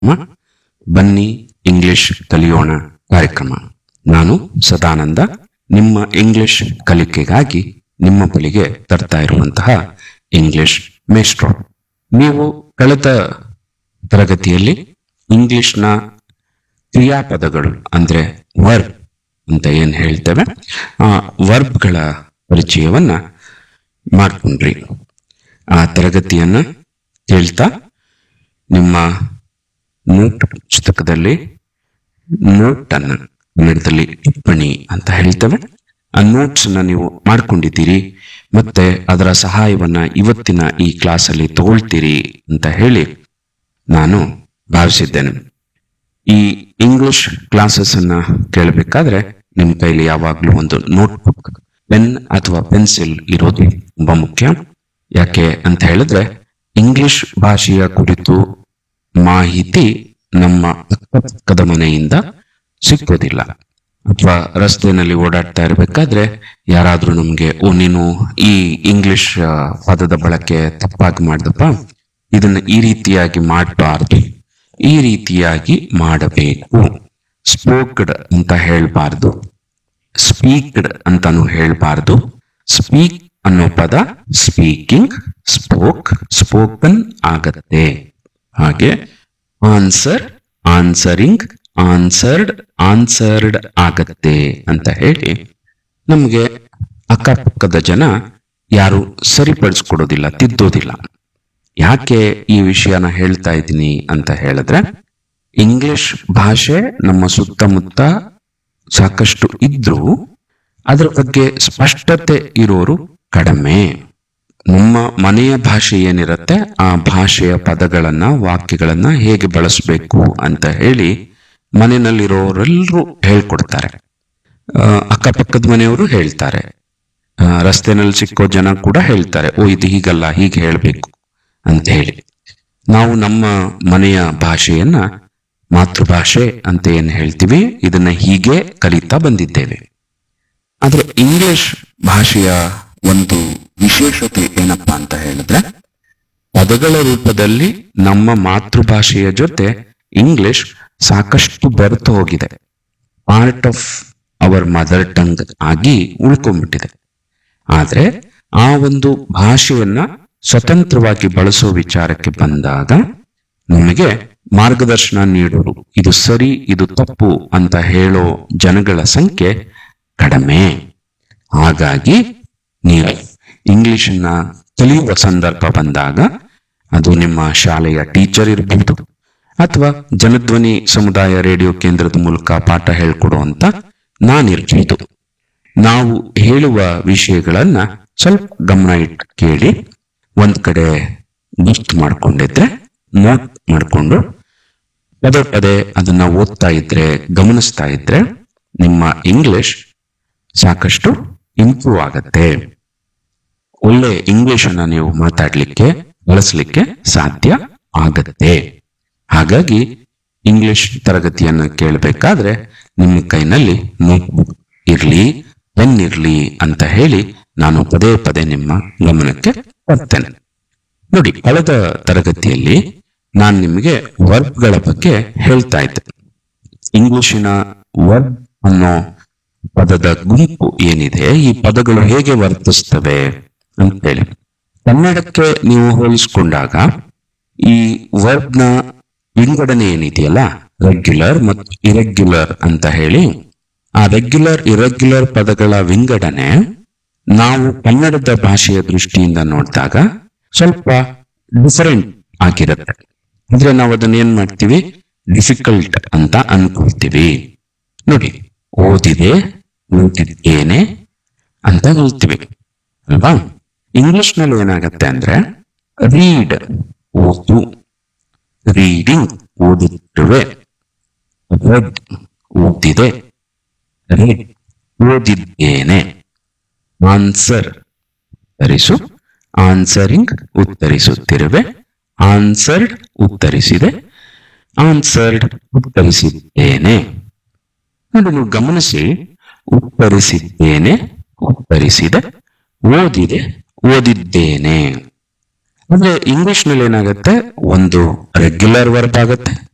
ಮ ಬನ್ನಿ ಇಂಗ್ಲಿಷ್ ಕಲಿಯೋಣ ಕಾರ್ಯಕ್ರಮ ನಾನು ಸದಾನಂದ ನಿಮ್ಮ ಇಂಗ್ಲಿಷ್ ಕಲಿಕೆಗಾಗಿ ನಿಮ್ಮ ಬಳಿಗೆ ತರ್ತಾ ಇರುವಂತಹ ಇಂಗ್ಲಿಷ್ ಮೇಸ್ಟ್ರೋ ನೀವು ಕಳೆದ ತರಗತಿಯಲ್ಲಿ ಇಂಗ್ಲಿಷ್ನ ಕ್ರಿಯಾಪದಗಳು ಅಂದ್ರೆ ವರ್ಬ್ ಅಂತ ಏನ್ ಹೇಳ್ತೇವೆ ಆ ವರ್ಬ್ಗಳ ಪರಿಚಯವನ್ನ ಮಾಡ್ಕೊಂಡ್ರಿ ಆ ತರಗತಿಯನ್ನ ಕೇಳ್ತಾ ನಿಮ್ಮ ನೋಟ್ ಪುಸ್ತಕದಲ್ಲಿ ನೋಟ್ ಅನ್ನ ಕನ್ನಡದಲ್ಲಿ ಟಿಪ್ಪಣಿ ಅಂತ ಹೇಳ್ತೇವೆ ಆ ನೋಟ್ಸ್ ಅನ್ನ ನೀವು ಮಾಡ್ಕೊಂಡಿದ್ದೀರಿ ಮತ್ತೆ ಅದರ ಸಹಾಯವನ್ನ ಇವತ್ತಿನ ಈ ಕ್ಲಾಸ್ ಅಲ್ಲಿ ತಗೊಳ್ತೀರಿ ಅಂತ ಹೇಳಿ ನಾನು ಭಾವಿಸಿದ್ದೇನೆ ಈ ಇಂಗ್ಲಿಷ್ ಕ್ಲಾಸಸ್ ಅನ್ನ ಕೇಳಬೇಕಾದ್ರೆ ನಿಮ್ ಕೈಲಿ ಯಾವಾಗ್ಲೂ ಒಂದು ನೋಟ್ಬುಕ್ ಪೆನ್ ಅಥವಾ ಪೆನ್ಸಿಲ್ ಇರೋದು ತುಂಬಾ ಮುಖ್ಯ ಯಾಕೆ ಅಂತ ಹೇಳಿದ್ರೆ ಇಂಗ್ಲಿಷ್ ಭಾಷೆಯ ಕುರಿತು ಮಾಹಿತಿ ನಮ್ಮ ಅಕ್ಕಪಕ್ಕದ ಮನೆಯಿಂದ ಸಿಕ್ಕೋದಿಲ್ಲ ಅಥವಾ ರಸ್ತೆಯಲ್ಲಿ ಓಡಾಡ್ತಾ ಇರಬೇಕಾದ್ರೆ ಯಾರಾದ್ರೂ ನಮ್ಗೆ ಓ ನೀನು ಈ ಇಂಗ್ಲಿಷ್ ಆ, ಪದದ ಬಳಕೆ ತಪ್ಪಾಗಿ ಮಾಡ್ದಪ್ಪ ಇದನ್ನ ಈ ರೀತಿಯಾಗಿ ಮಾಡಬಾರ್ದು ಈ ರೀತಿಯಾಗಿ ಮಾಡಬೇಕು ಸ್ಪೋಕ್ಡ್ ಅಂತ ಹೇಳ್ಬಾರ್ದು ಸ್ಪೀಕ್ಡ್ ಅಂತಾನು ಹೇಳ್ಬಾರ್ದು ಸ್ಪೀಕ್ ಅನ್ನೋ ಪದ ಸ್ಪೀಕಿಂಗ್ ಸ್ಪೋಕ್ ಸ್ಪೋಕನ್ ಆಗತ್ತೆ ಹಾಗೆ ಆನ್ಸರ್ ಆನ್ಸರಿಂಗ್ ಆನ್ಸರ್ಡ್ ಆನ್ಸರ್ಡ್ ಆಗತ್ತೆ ಅಂತ ಹೇಳಿ ನಮಗೆ ಅಕ್ಕಪಕ್ಕದ ಜನ ಯಾರು ಸರಿಪಡಿಸ್ಕೊಡೋದಿಲ್ಲ ತಿದ್ದೋದಿಲ್ಲ ಯಾಕೆ ಈ ವಿಷಯನ ಹೇಳ್ತಾ ಇದ್ದೀನಿ ಅಂತ ಹೇಳಿದ್ರೆ ಇಂಗ್ಲಿಷ್ ಭಾಷೆ ನಮ್ಮ ಸುತ್ತಮುತ್ತ ಸಾಕಷ್ಟು ಇದ್ರೂ ಅದರ ಬಗ್ಗೆ ಸ್ಪಷ್ಟತೆ ಇರೋರು ಕಡಿಮೆ ನಮ್ಮ ಮನೆಯ ಭಾಷೆ ಏನಿರುತ್ತೆ ಆ ಭಾಷೆಯ ಪದಗಳನ್ನ ವಾಕ್ಯಗಳನ್ನ ಹೇಗೆ ಬಳಸಬೇಕು ಅಂತ ಹೇಳಿ ಮನೆಯಲ್ಲಿರೋರೆಲ್ಲರೂ ಹೇಳ್ಕೊಡ್ತಾರೆ ಆ, ಅಕ್ಕಪಕ್ಕದ ಮನೆಯವರು ಹೇಳ್ತಾರೆ ಆ, ರಸ್ತೆನಲ್ಲಿ ಸಿಕ್ಕೋ ಜನ ಕೂಡ ಹೇಳ್ತಾರೆ ಓ ಇದು ಹೀಗಲ್ಲ ಹೀಗೆ ಹೇಳ್ಬೇಕು ಅಂತ ಹೇಳಿ ನಾವು ನಮ್ಮ ಮನೆಯ ಭಾಷೆಯನ್ನ ಮಾತೃಭಾಷೆ ಅಂತ ಏನ್ ಹೇಳ್ತೀವಿ ಇದನ್ನ ಹೀಗೆ ಕಲಿತಾ ಬಂದಿದ್ದೇವೆ ಆದ್ರೆ ಇಂಗ್ಲಿಷ್ ಭಾಷೆಯ ಒಂದು ವಿಶೇಷತೆ ಏನಪ್ಪಾ ಅಂತ ಹೇಳಿದ್ರೆ ಪದಗಳ ರೂಪದಲ್ಲಿ ನಮ್ಮ ಮಾತೃಭಾಷೆಯ ಜೊತೆ ಇಂಗ್ಲಿಷ್ ಸಾಕಷ್ಟು ಬೆರೆತು ಹೋಗಿದೆ part of our mother tongue ಆಗಿ ಉಳ್ಕೊಂಡ್ಬಿಟ್ಟಿದೆ ಆದ್ರೆ ಆ ಒಂದು ಭಾಷೆಯನ್ನ ಸ್ವತಂತ್ರವಾಗಿ ಬಳಸೋ ವಿಚಾರಕ್ಕೆ ಬಂದಾಗ ನಮಗೆ ಮಾರ್ಗದರ್ಶನ ನೀಡೋರು ಇದು ಸರಿ ಇದು ತಪ್ಪು ಅಂತ ಹೇಳೋ ಜನಗಳ ಸಂಖ್ಯೆ ಕಡಿಮೆ ಹಾಗಾಗಿ ನೀವು ಇಂಗ್ಲಿಷನ್ನ ಕಲಿಯುವ ಸಂದರ್ಭ ಬಂದಾಗ ಅದು ನಿಮ್ಮ ಶಾಲೆಯ ಟೀಚರ್ ಇರಬಹುದು ಅಥವಾ ಜನಧ್ವನಿ ಸಮುದಾಯ ರೇಡಿಯೋ ಕೇಂದ್ರದ ಮೂಲಕ ಪಾಠ ಹೇಳ್ಕೊಡುವಂತ ನಾನಿರ್ಬಹುದು ನಾವು ಹೇಳುವ ವಿಷಯಗಳನ್ನ ಸ್ವಲ್ಪ ಗಮನ ಇಟ್ಟು ಕೇಳಿ ಒಂದ್ ಕಡೆ ಗುರ್ತು ಮಾಡ್ಕೊಂಡಿದ್ರೆ ನೋಟ್ ಮಾಡ್ಕೊಂಡು ಪದೇ ಪದೇ ಅದನ್ನ ಓದ್ತಾ ಇದ್ರೆ ಗಮನಿಸ್ತಾ ಇದ್ರೆ ನಿಮ್ಮ ಇಂಗ್ಲಿಷ್ ಸಾಕಷ್ಟು ಇಂಪ್ರೂವ್ ಆಗತ್ತೆ ಒಳ್ಳೆ ಇಂಗ್ಲಿಷ್ ಅನ್ನ ನೀವು ಮಾತಾಡ್ಲಿಕ್ಕೆ ಬಳಸಲಿಕ್ಕೆ ಸಾಧ್ಯ ಆಗತ್ತೆ ಹಾಗಾಗಿ ಇಂಗ್ಲಿಷ್ ತರಗತಿಯನ್ನು ಕೇಳಬೇಕಾದ್ರೆ ನಿಮ್ಮ ಕೈನಲ್ಲಿ ನೋಟ್ಬುಕ್ ಇರ್ಲಿ ಪೆನ್ ಇರ್ಲಿ ಅಂತ ಹೇಳಿ ನಾನು ಪದೇ ಪದೇ ನಿಮ್ಮ ಗಮನಕ್ಕೆ ತರ್ತೇನೆ ನೋಡಿ ಕಳೆದ ತರಗತಿಯಲ್ಲಿ ನಾನು ನಿಮಗೆ ವರ್ಬ್ಗಳ ಬಗ್ಗೆ ಹೇಳ್ತಾ ಇದ್ದೆ ಇಂಗ್ಲಿಶಿನ ವರ್ಬ್ ಅನ್ನೋ ಪದದ ಗುಂಪು ಏನಿದೆ ಈ ಪದಗಳು ಹೇಗೆ ವರ್ತಿಸ್ತವೆ ಅಂತ ಹೇಳಿ ಕನ್ನಡಕ್ಕೆ ನೀವು ಹೋಲಿಸ್ಕೊಂಡಾಗ ಈ ವರ್ಬ್ನ ವಿಂಗಡಣೆ ಏನಿದೆಯಲ್ಲ ರೆಗ್ಯುಲರ್ ಮತ್ತು ಇರೆಗ್ಯುಲರ್ ಅಂತ ಹೇಳಿ ಆ ರೆಗ್ಯುಲರ್ ಇರೆಗ್ಯುಲರ್ ಪದಗಳ ವಿಂಗಡಣೆ ನಾವು ಕನ್ನಡದ ಭಾಷೆಯ ದೃಷ್ಟಿಯಿಂದ ನೋಡಿದಾಗ ಸ್ವಲ್ಪ ಡಿಫರೆಂಟ್ ಆಗಿರುತ್ತೆ ಅಂದ್ರೆ ನಾವು ಅದನ್ನ ಏನ್ ಮಾಡ್ತೀವಿ ಡಿಫಿಕಲ್ಟ್ ಅಂತ ಅನ್ಕೊಳ್ತೀವಿ ನೋಡಿ ಓದಿದೆ ಓದಿದ್ದೇನೆ ಅಂತ ಹೇಳ್ತೀವಿ ಅಲ್ವಾ ಇಂಗ್ಲಿಷ್ ನಲ್ಲಿ ಏನಾಗತ್ತೆ ಅಂದ್ರೆ ರೀಡ್ ಓದು ರೀಡಿಂಗ್ ಓದುತ್ತಿರುವೆ ರೆಡ್ ಓದಿದೆ ರೆಡ್ ಓದಿದ್ದೇನೆ ಆನ್ಸರ್ ಉತ್ತರಿಸು ಆನ್ಸರಿಂಗ್ ಉತ್ತರಿಸುತ್ತಿರುವೆ ಆನ್ಸರ್ಡ್ ಉತ್ತರಿಸಿದೆ ಆನ್ಸರ್ಡ್ ಉತ್ತರಿಸಿದ್ದೇನೆ ನೋಡಿ ನೀವು ಗಮನಿಸಿ ಉತ್ತರಿಸಿದ್ದೇನೆ ಉತ್ತರಿಸಿದೆ ಓದಿದೆ ಓದಿದ್ದೇನೆ ಅಂದ್ರೆ ಇಂಗ್ಲಿಷ್ ನಲ್ಲಿ ಏನಾಗುತ್ತೆ ಒಂದು ರೆಗ್ಯುಲರ್ ವರ್ಬ್ ಆಗುತ್ತೆ